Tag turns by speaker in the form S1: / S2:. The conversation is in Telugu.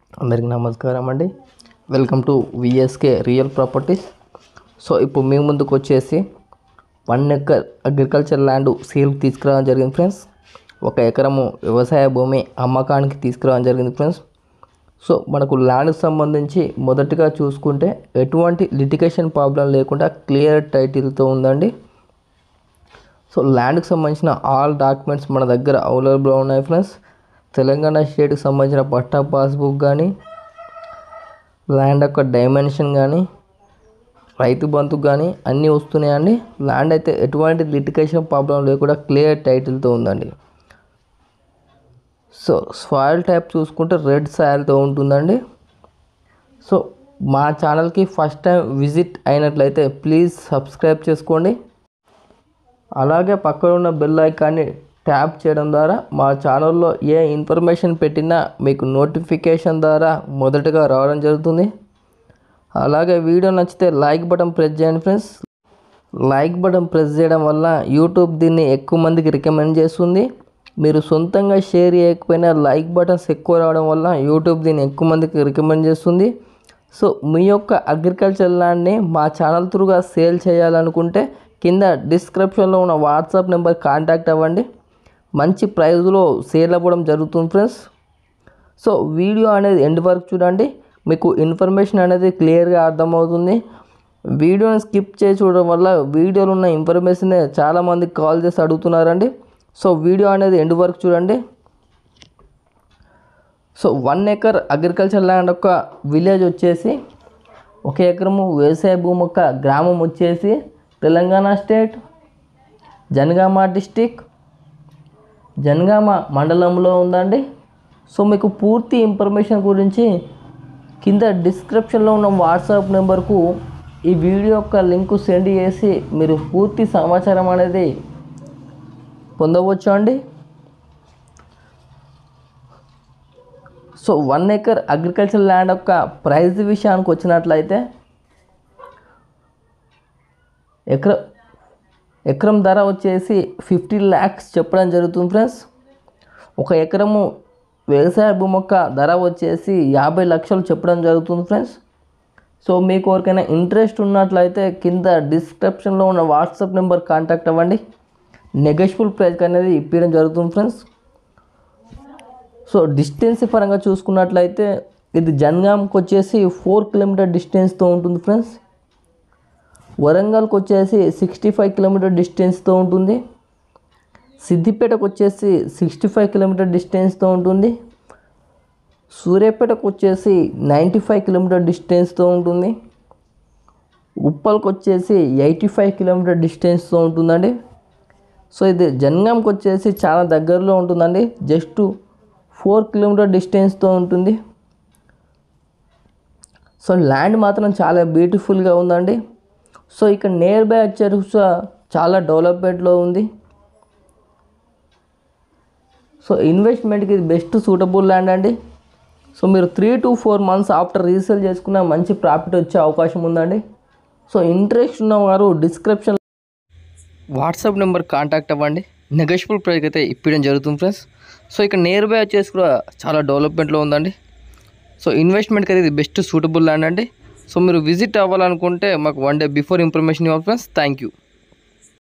S1: అందరికీ నమస్కారం అండి welcome to V S K real properties so ఇప్పుడు మీ ముందుకు వచ్చేసి one acre agriculture land sale తీసుకురావడం జరిగింది ఫ్రెండ్స్ ఒక ఎకరము వ్యవసాయ భూమి అమ్మకానికి తీసుకురావడం జరిగింది ఫ్రెండ్స్ సో మనకు ల్యాండ్కి సంబంధించి మొదటిగా చూసుకుంటే ఎటువంటి లిటిగేషన్ ప్రాబ్లం లేకుండా క్లియర్ టైటిల్తో ఉందండి సో ల్యాండ్కి సంబంధించిన ఆల్ డాక్యుమెంట్స్ మన దగ్గర అవైలబుల్ ఉన్నాయి ఫ్రెండ్స్ తెలంగాణ స్టేట్కి సంబంధించిన పట్టా పాస్బుక్ కానీ ల్యాండ్ యొక్క డైమెన్షన్ కానీ రైతు బంధు కానీ అన్నీ వస్తున్నాయండి ల్యాండ్ అయితే ఎటువంటి లిటికేషన్ ప్రాబ్లం లేకుండా క్లియర్ టైటిల్తో ఉందండి సో సాయిల్ టైప్ చూసుకుంటే రెడ్ సాయిల్తో ఉంటుందండి సో మా ఛానల్కి ఫస్ట్ టైం విజిట్ అయినట్లయితే ప్లీజ్ సబ్స్క్రైబ్ చేసుకోండి అలాగే పక్కన ఉన్న బెల్ ఐకాన్ని ట్యాప్ చేయడం ద్వారా మా ఛానల్లో ఏ ఇన్ఫర్మేషన్ పెట్టినా మీకు నోటిఫికేషన్ ద్వారా మొదటగా రావడం జరుగుతుంది అలాగే వీడియో నచ్చితే లైక్ బటన్ ప్రెస్ చేయండి ఫ్రెండ్స్ లైక్ బటన్ ప్రెస్ చేయడం వల్ల యూట్యూబ్ దీన్ని ఎక్కువ మందికి రికమెండ్ చేస్తుంది మీరు సొంతంగా షేర్ చేయకపోయినా లైక్ బటన్స్ ఎక్కువ రావడం వల్ల యూట్యూబ్ దీన్ని ఎక్కువ మందికి రికమెండ్ చేస్తుంది సో మీ యొక్క అగ్రికల్చర్ ల్యాండ్ని మా ఛానల్ త్రూగా సేల్ చేయాలనుకుంటే కింద డిస్క్రిప్షన్లో ఉన్న వాట్సాప్ నెంబర్ కాంటాక్ట్ అవ్వండి మంచి ప్రైజ్లో సేల్ అవ్వడం జరుగుతుంది ఫ్రెండ్స్ సో వీడియో అనేది ఎండ్ వరకు చూడండి మీకు ఇన్ఫర్మేషన్ అనేది క్లియర్గా అర్థమవుతుంది వీడియోని స్కిప్ చేసి చూడడం వల్ల వీడియోలో ఉన్న ఇన్ఫర్మేషన్ చాలామంది కాల్ చేసి అడుగుతున్నారండి సో వీడియో అనేది ఎండ్ వరకు చూడండి so one acre agriculture land యొక్క విలేజ్ వచ్చేసి ఒక ఎకరము వ్యవసాయ భూమి యొక్క గ్రామం వచ్చేసి తెలంగాణ స్టేట్ జనగామ డిస్టిక్ జనగామ మండలంలో ఉందండి సో మీకు పూర్తి ఇన్ఫర్మేషన్ గురించి కింద డిస్క్రిప్షన్లో ఉన్న వాట్సాప్ నెంబర్కు ఈ వీడియో యొక్క లింక్ సెండ్ చేసి మీరు పూర్తి సమాచారం అనేది పొందవచ్చు అండి so one acre agriculture land యొక్క ప్రైస్ విషయానికి వచ్చినట్లయితే ఎకర ఎకరం ధర వచ్చేసి ఫిఫ్టీ ల్యాక్స్ చెప్పడం జరుగుతుంది ఫ్రెండ్స్ ఒక ఎకరము వ్యవసాయ భూమి యొక్క ధర వచ్చేసి యాభై లక్షలు చెప్పడం జరుగుతుంది ఫ్రెండ్స్ సో మీకు ఎవరికైనా ఇంట్రెస్ట్ ఉన్నట్లయితే కింద డిస్క్రిప్షన్లో ఉన్న వాట్సాప్ నెంబర్ కాంటాక్ట్ అవ్వండి నెగోషియబుల్ ప్రైస్ అనేది ఇప్పించడం జరుగుతుంది ఫ్రెండ్స్ సో డిస్టెన్స్ పరంగా చూసుకున్నట్లయితే ఇది జన్గాంకి వచ్చేసి ఫోర్ కిలోమీటర్ డిస్టెన్స్తో ఉంటుంది ఫ్రెండ్స్ వరంగల్కి వచ్చేసి సిక్స్టీ ఫైవ్ కిలోమీటర్ డిస్టెన్స్తో ఉంటుంది సిద్దిపేటకు వచ్చేసి సిక్స్టీ ఫైవ్ కిలోమీటర్ డిస్టెన్స్తో ఉంటుంది సూర్యాపేటకు వచ్చేసి నైంటీ ఫైవ్ కిలోమీటర్ డిస్టెన్స్తో ఉంటుంది ఉప్పల్కి వచ్చేసి ఎయిటీ ఫైవ్ కిలోమీటర్ డిస్టెన్స్తో ఉంటుందండి సో ఇది జన్గాంకి వచ్చేసి చాలా దగ్గరలో ఉంటుందండి జస్ట్ ఫోర్ కిలోమీటర్ డిస్టెన్స్తో ఉంటుంది సో ల్యాండ్ మాత్రం చాలా బ్యూటిఫుల్గా ఉందండి సో ఇక్కడ నియర్ బై వచ్చేసి చాలా డెవలప్మెంట్లో ఉంది సో ఇన్వెస్ట్మెంట్కి ఇది బెస్ట్ సూటబుల్ ల్యాండ్ అండి సో మీరు three to four months after resale చేసుకున్న మంచి ప్రాఫిట్ వచ్చే అవకాశం ఉందండి సో ఇంట్రెస్ట్ ఉన్నవారు డిస్క్రిప్షన్ వాట్సాప్ నెంబర్ కాంటాక్ట్ అవ్వండి నెగోషియబుల్ ప్రైస్ అయితే ఇప్పించడం జరుగుతుంది ఫ్రెండ్స్ సో ఇక్కడ నియర్ బై వచ్చేసి కూడా చాలా డెవలప్మెంట్లో ఉందండి సో ఇన్వెస్ట్మెంట్కి అయితే ఇది బెస్ట్ సూటబుల్ ల్యాండ్ అండి సో మీరు విజిట్ అవ్వాలనుకుంటే మాకు వన్ డే బిఫోర్ ఇన్ఫర్మేషన్ ఇవ్వాలి ఫ్రెండ్స్ థ్యాంక్ యూ